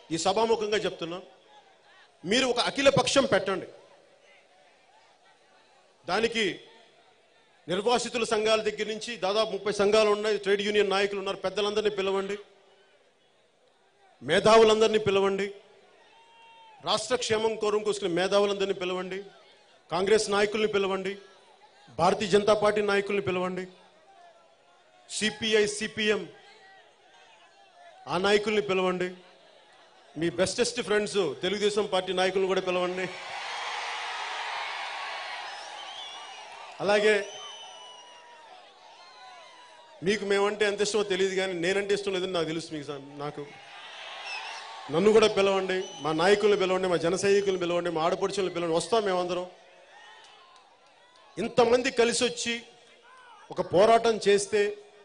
ఈ సభాముఖంగా చెప్తున్నా మీరు ఒక అఖిల పక్షం పెట్టండి దానికి నిర్వాసితుల సంఘాల దగ్గర నుంచి దాదాపు ముప్పై సంఘాలు ఉన్నాయి ట్రేడ్ యూనియన్ నాయకులు ఉన్నారు పెద్దలందరినీ పిలవండి మేధావులందరినీ పిలవండి రాష్ట్ర క్షేమం కోరం కోసుకునే మేధావులందరినీ పిలవండి కాంగ్రెస్ నాయకుల్ని పిలవండి భారతీయ జనతా పార్టీ నాయకుల్ని పిలవండి సిపిఐ సిపిఎం ఆ నాయకుల్ని పిలవండి మీ బెస్టెస్ట్ ఫ్రెండ్స్ తెలుగుదేశం పార్టీ నాయకులను కూడా పిలవండి అలాగే మీకు మేమంటే ఎంత ఇష్టమో తెలియదు కానీ నేనంటే ఇష్టం లేదని నాకు తెలుసు మీకు సా- నాకు నన్ను కూడా పిలవండి మా నాయకుల్ని పిలవండి మా జన సైనికుల్ని పిలవండి మా ఆడపడుచుల్ని పిలవండి వస్తాం మేమందరం ఇంతమంది కలిసి వచ్చి ఒక పోరాటం చేస్తే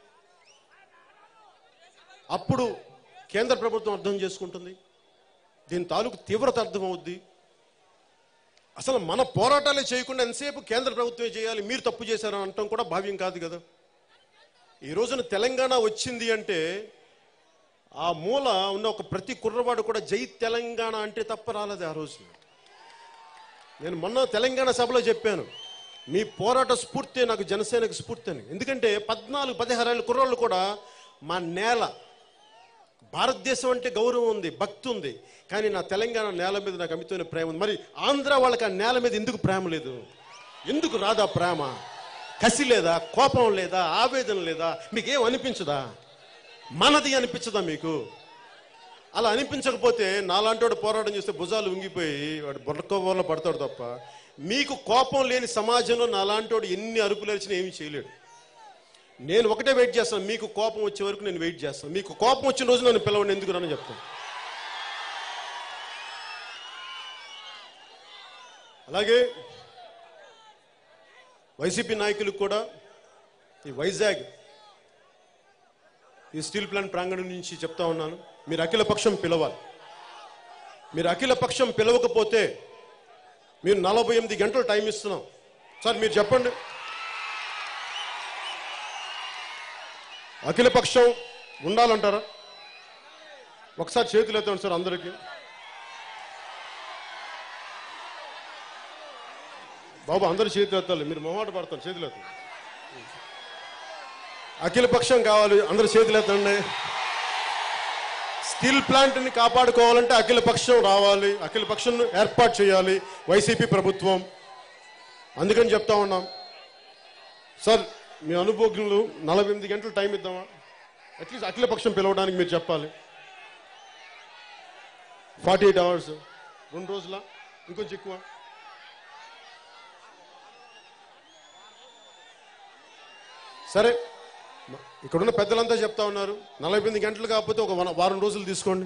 అప్పుడు కేంద్ర ప్రభుత్వం అర్థం చేసుకుంటుంది దీని తాలూకు తీవ్రత అర్థమవుద్ది అసలు మన పోరాటాలే చేయకుండా ఎంతసేపు కేంద్ర ప్రభుత్వమే చేయాలి మీరు తప్పు చేశారని అనటం కూడా భావ్యం కాదు కదా ఈ రోజున తెలంగాణ వచ్చింది అంటే ఆ మూల ఉన్న ఒక ప్రతి కుర్రవాడు కూడా జై తెలంగాణ అంటే తప్ప రాలేదు ఆ రోజున నేను మొన్న తెలంగాణ సభలో చెప్పాను మీ పోరాట స్ఫూర్తి నాకు జనసేనకు స్ఫూర్తి అని ఎందుకంటే పద్నాలుగు పదిహారేళ్ళ కుర్రోళ్ళు కూడా మా నేల భారతదేశం అంటే గౌరవం ఉంది భక్తి ఉంది కానీ నా తెలంగాణ నేల మీద నాకు అమితమైన ప్రేమ ఉంది మరి ఆంధ్ర వాళ్ళకి ఆ నేల మీద ఎందుకు ప్రేమ లేదు ఎందుకు రాదా ప్రేమ కసి లేదా కోపం లేదా ఆవేదన లేదా మీకేం అనిపించదా మనది అనిపించదా మీకు అలా అనిపించకపోతే నాలాంటి వాడు పోరాటం చేస్తే భుజాలు ఉంగిపోయి వాడు బుర్రకోవలో పడతాడు తప్ప మీకు కోపం లేని సమాజంలో నాలాంటి వాడు ఎన్ని అరుపులు అరిచినా ఏమీ చేయలేడు నేను ఒకటే వెయిట్ చేస్తాను మీకు కోపం వచ్చే వరకు నేను వెయిట్ చేస్తాను మీకు కోపం వచ్చిన రోజు నన్ను పిలవండి ఎందుకు నన్ను చెప్తాను అలాగే వైసీపీ నాయకులకు కూడా ఈ వైజాగ్ ఈ స్టీల్ ప్లాంట్ ప్రాంగణం నుంచి చెప్తా ఉన్నాను మీరు అఖిల పక్షం పిలవాలి మీరు అఖిల పక్షం పిలవకపోతే మీరు నలభై ఎనిమిది గంటలు టైం ఇస్తున్నాం సార్ మీరు చెప్పండి అఖిల పక్షం ఉండాలంటారా ఒకసారి చేతులు ఎత్తండి సార్ అందరికీ బాబు అందరు చేతులు ఎత్తాలి మీరు మొహమాట పడతారు చేతులు ఎత్తండి అఖిల పక్షం కావాలి అందరు చేతులు ఎత్తండి స్టీల్ ప్లాంట్ ని కాపాడుకోవాలంటే అఖిల పక్షం రావాలి అఖిల పక్షం ఏర్పాటు చేయాలి వైసీపీ ప్రభుత్వం అందుకని చెప్తా ఉన్నాం సార్ మీ అనుభోగ్యులు నలభై ఎనిమిది గంటలు టైం ఇద్దామా అట్లీస్ట్ అఖిల పక్షం పిలవడానికి మీరు చెప్పాలి ఫార్టీ ఎయిట్ అవర్స్ రెండు రోజుల ఇంకొంచెం ఎక్కువ సరే ఇక్కడున్న పెద్దలంతా చెప్తా ఉన్నారు నలభై ఎనిమిది గంటలు కాకపోతే ఒక వన- వారం రోజులు తీసుకోండి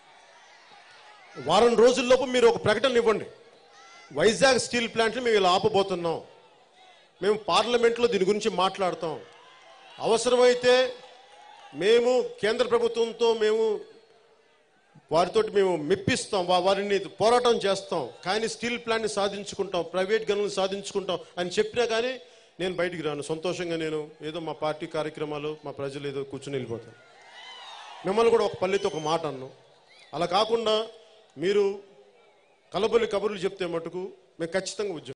వారం రోజుల్లోపు మీరు ఒక ప్రకటన ఇవ్వండి వైజాగ్ స్టీల్ ప్లాంట్ని మేము ఇలా ఆపబోతున్నాం మేము పార్లమెంట్లో దీని గురించి మాట్లాడతాం అవసరమైతే మేము కేంద్ర ప్రభుత్వంతో మేము వారితోటి మేము మెప్పిస్తాం వా- వారిని పోరాటం చేస్తాం కానీ స్టీల్ ప్లాంట్ని సాధించుకుంటాం ప్రైవేట్ గనులను సాధించుకుంటాం అని చెప్పినా కానీ నేను బయటికి రాను సంతోషంగా నేను ఏదో మా పార్టీ కార్యక్రమాలు మా ప్రజలు ఏదో కూర్చుని వెళ్ళిపోతాను మిమ్మల్ని కూడా ఒక పల్లెతో ఒక మాట అన్నాం అలా కాకుండా మీరు కలబొల్లి కబుర్లు చెప్తే మటుకు మేము ఖచ్చితంగా ఉద్యమం